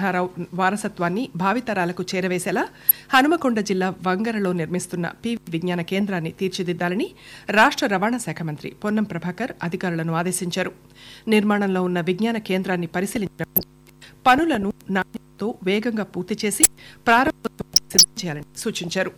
నరసింహారావు వారసత్వాన్ని భావితరాలకు చేరవేసేలా హనుమకొండ జిల్లా వంగరలో నిర్మిస్తున్న పి విజ్ఞాన కేంద్రాన్ని తీర్చిదిద్దాలని రాష్ట్ర రవాణా శాఖ మంత్రి పొన్నం ప్రభాకర్ అధికారులను ఆదేశించారు నిర్మాణంలో ఉన్న విజ్ఞాన కేంద్రాన్ని పరిశీలించడం పనులను నాణ్యతతో వేగంగా పూర్తి చేసి ప్రారంభోత్సవం సిద్ధం చేయాలని సూచించారు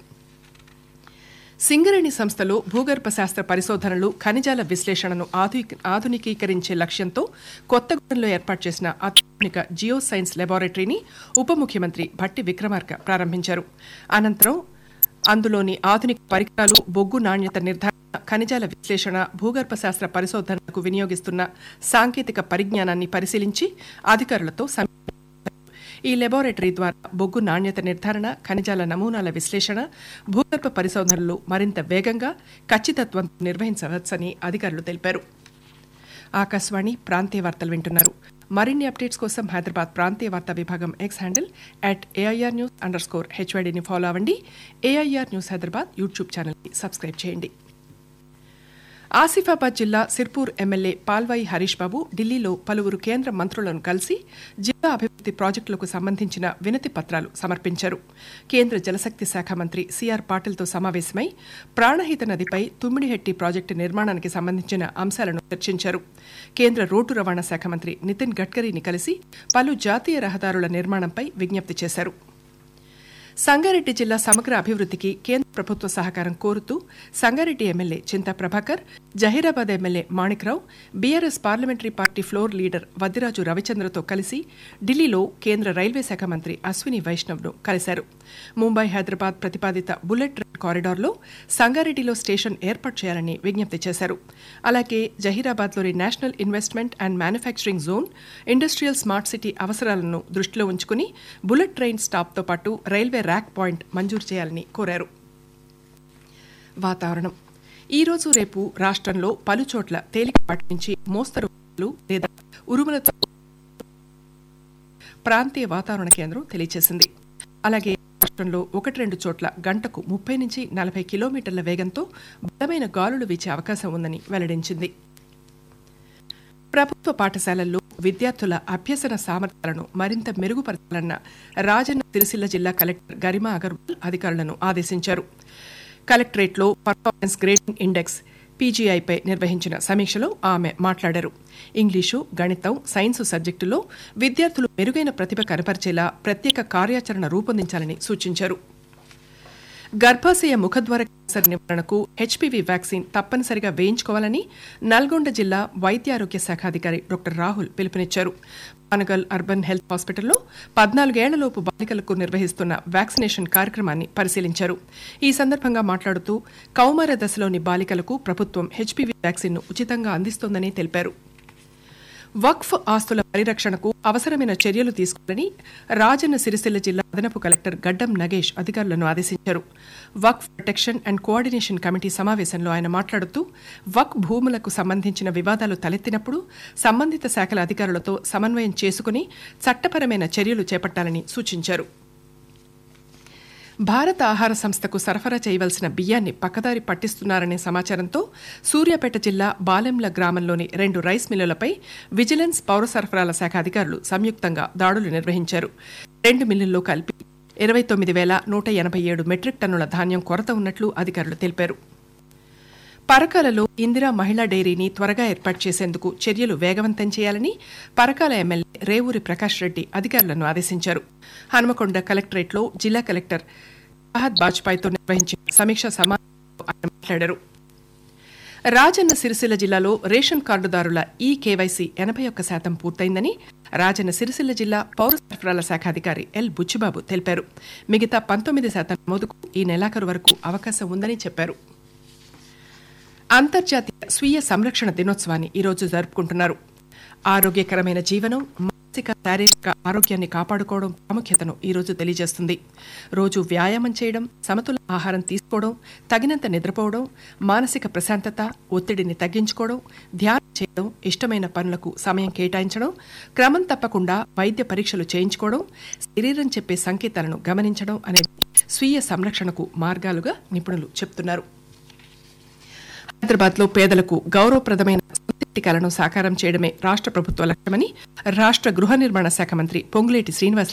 సింగరేణి సంస్థలో భూగర్భ శాస్త్ర పరిశోధనలు ఖనిజాల విశ్లేషణను ఆధు- ఆధునికీకరించే లక్ష్యంతో కొత్తగూడెంలో ఏర్పాటు చేసిన అత్యాధునిక జియో సైన్స్ లెబారెటరీని ఉప ముఖ్యమంత్రి భట్టి విక్రమార్క ప్రారంభించారు అనంతరం అందులోని ఆధునిక పరికరాలు బొగ్గు నాణ్యత నిర్ధారణ ఖనిజాల విశ్లేషణ భూగర్భ శాస్త్ర పరిశోధనలకు వినియోగిస్తున్న సాంకేతిక పరిజ్ఞానాన్ని పరిశీలించి అధికారులతో సమీక్షించారు ఈ లెబొరేటరీ ద్వారా బొగ్గు నాణ్యత నిర్ధారణ ఖనిజాల నమూనాల విశ్లేషణ భూగర్భ పరిశోధనలు మరింత వేగంగా ఖచ్చితత్వంతో నిర్వహించవచ్చని అధికారులు తెలిపారు ఆకాశవాణి ప్రాంతీయ వార్తలు వింటున్నారు మరిన్ని అప్డేట్స్ కోసం హైదరాబాద్ ప్రాంతీయ వార్తా విభాగం X handle at AIR news underscore హెచ్వైడీని ఫాలో అవ్వండి ఏఐఆర్ న్యూస్ హైదరాబాద్ యూట్యూబ్ ఛానల్ని సబ్స్క్రైబ్ చేయండి ఆసిఫాబాద్ జిల్లా సిర్పూర్ ఎమ్మెల్యే పాల్వాయి హరీష్ బాబు ఢిల్లీలో పలువురు కేంద్ర మంత్రులను కలిసి జిల్లా అభివృద్ది ప్రాజెక్టులకు సంబంధించిన వినతి పత్రాలు సమర్పించారు కేంద్ర జలశక్తి శాఖ మంత్రి సిఆర్ పాటిల్తో సమావేశమై ప్రాణహిత నదిపై తుమ్మిడిహెట్టి ప్రాజెక్టు నిర్మాణానికి సంబంధించిన అంశాలను చర్చించారు కేంద్ర రోడ్డు రవాణా శాఖ మంత్రి నితిన్ గడ్కరీని కలిసి పలు జాతీయ రహదారుల నిర్మాణంపై విజ్ఞప్తి చేశారు సంగారెడ్డి జిల్లా సమగ్ర అభివృద్ధికి కేంద్ర ప్రభుత్వ సహకారం కోరుతూ Sangareddy MLA Chinta Prabhakar Zaheerabad MLA Manikrao BRS parliamentary party floor leader Vaddiraju రవిచంద్రతో కలిసి ఢిల్లీలో కేంద్ర రైల్వే శాఖ మంత్రి అశ్విని వైష్ణవ్ను కలిశారు ముంబై హైదరాబాద్ ప్రతిపాదిత బుల్లెట్ రైల్ కారిడార్లో సంగారెడ్డిలో స్టేషన్ ఏర్పాటు చేయాలని విజ్ఞప్తి చేశారు అలాగే జహీరాబాద్లోని national investment and manufacturing zone industrial smart city అవసరాలను దృష్టిలో ఉంచుకుని బుల్లెట్ ట్రైన్ స్టాప్తో పాటు రైల్వే ర్యాక్ పాయింట్ మంజూరు చేయాలని కోరారు వాతావరణం ఈ రోజు రేపు రాష్ట్రంలో పలు చోట్ల తేలికపాటి నుంచి మోస్తరు వానలు లేదా ఉరుములతో ప్రాంతీయ వాతావరణ కేంద్రం తెలియజేసింది అలాగే రాష్ట్రంలో ఒకటి రెండు చోట్ల గంటకు ముప్పై నుంచి నలభై కిలోమీటర్ల వేగంతో బలమైన గాలులు వీచే అవకాశం ఉందని వెల్లడించింది ప్రభుత్వ పాఠశాలల్లో విద్యార్థుల అభ్యసన సామర్థ్యాలను మరింత మెరుగుపరచాలన్న రాజన్న సిరిసిల్ల జిల్లా కలెక్టర్ గరిమా అగర్వాల్ అధికారులను ఆదేశించారు కలెక్టరేట్లో పర్ఫార్మెన్స్ గ్రేడింగ్ ఇండెక్స్ పీజీఐపై నిర్వహించిన సమీక్షలో ఆమె మాట్లాడారు ఇంగ్లీషు గణితం సైన్సు సబ్జెక్టులో విద్యార్థులు మెరుగైన ప్రతిభ కనపరిచేలా ప్రత్యేక కార్యాచరణ రూపొందించాలని సూచించారు గర్భాశయ ముఖద్వార క్యాన్సర్ నివారణకు హెచ్పివి వ్యాక్సిన్ తప్పనిసరిగా వేయించుకోవాలని నల్గొండ జిల్లా వైద్యారోగ్య శాఖ అధికారి డాక్టర్ రాహుల్ పిలుపునిచ్చారు పానగల్ అర్బన్ హెల్త్ హాస్పిటల్లో పద్నాలుగేళ్లలోపు బాలికలకు నిర్వహిస్తున్న వ్యాక్సినేషన్ కార్యక్రమాన్ని పరిశీలించారు ఈ సందర్భంగా మాట్లాడుతూ కౌమార దశలోని బాలికలకు ప్రభుత్వం హెచ్పివి వ్యాక్సిన్ను ఉచితంగా అందిస్తోందని తెలిపారు వక్ఫ్ ఆస్తుల పరిరక్షణకు అవసరమైన చర్యలు తీసుకోవాలని రాజన్న సిరిసిల్ల జిల్లా అదనపు కలెక్టర్ గడ్డం నగేష్ అధికారులను ఆదేశించారు Waqf protection and coordination committee సమావేశంలో ఆయన మాట్లాడుతూ వక్ భూములకు సంబంధించిన వివాదాలు తలెత్తినప్పుడు సంబంధిత శాఖల అధికారులతో సమన్వయం చేసుకుని చట్టపరమైన చర్యలు చేపట్టాలని సూచించారు భారత ఆహార సంస్థకు సరఫరా చేయవలసిన బియ్యాన్ని పక్కదారి పట్టిస్తున్నారనే సమాచారంతో సూర్యాపేట జిల్లా బాలెంల గ్రామంలోని రెండు రైస్ మిల్లులపై విజిలెన్స్ పౌర సరఫరాల శాఖ అధికారులు సంయుక్తంగా దాడులు నిర్వహించారు రెండు మిల్లుల్లో కలిపి ఇరవై తొమ్మిది వేల నూట ఎనభై ఏడు మెట్రిక్ టన్నుల ధాన్యం కొరత ఉన్నట్లు అధికారులు తెలిపారు పరకాలలో ఇందిరా మహిళా డైరీని త్వరగా ఏర్పాటు చేసేందుకు చర్యలు వేగవంతం చేయాలని పరకాల ఎమ్మెల్యే రేవూరి ప్రకాష్ రెడ్డి అధికారులను ఆదేశించారు హనుమకొండ కలెక్టరేట్లో జిల్లా కలెక్టర్ ఫహద్ బాజ్పాయ్తో నిర్వహించిన సమీక్షా సమావేశంలో ఆయన మాట్లాడారు రాజన్న సిరిసిల్ల జిల్లాలో రేషన్ కార్డుదారుల ఈ కేవైసీ ఎనభై ఒక్క శాతం పూర్తయిందని రాజన్న సిరిసిల్ల జిల్లా పౌర సరఫరాల శాఖ అధికారి ఎల్ బుచ్చిబాబు తెలిపారు మిగతా పంతొమ్మిది శాతం నమోదుకు ఈ నెలాఖరు వరకు అవకాశం ఉందని చెప్పారు అంతర్జాతీయ స్వీయ సంరక్షణ దినోత్సవాన్ని ఈరోజు జరుపుకుంటున్నారు ఆరోగ్యకరమైన జీవనం మానసిక శారీరక ఆరోగ్యాన్ని కాపాడుకోవడం ప్రాముఖ్యతను ఈరోజు తెలియజేస్తుంది రోజు వ్యాయామం చేయడం సమతుల ఆహారం తీసుకోవడం తగినంత నిద్రపోవడం మానసిక ప్రశాంతత ఒత్తిడిని తగ్గించుకోవడం ధ్యానం చేయడం ఇష్టమైన పనులకు సమయం కేటాయించడం క్రమం తప్పకుండా వైద్య పరీక్షలు చేయించుకోవడం శరీరం చెప్పే సంకేతాలను గమనించడం అనేది స్వీయ సంరక్షణకు మార్గాలుగా నిపుణులు చెప్తున్నారు హైదరాబాద్ లో పేదలకు గౌరవప్రదమైన సొంతింటి కలను సాకారం చేయడమే రాష్ట్ర ప్రభుత్వ లక్ష్యమని రాష్ట్ర గృహ నిర్మాణ శాఖ మంత్రి పొంగులేటి శ్రీనివాస్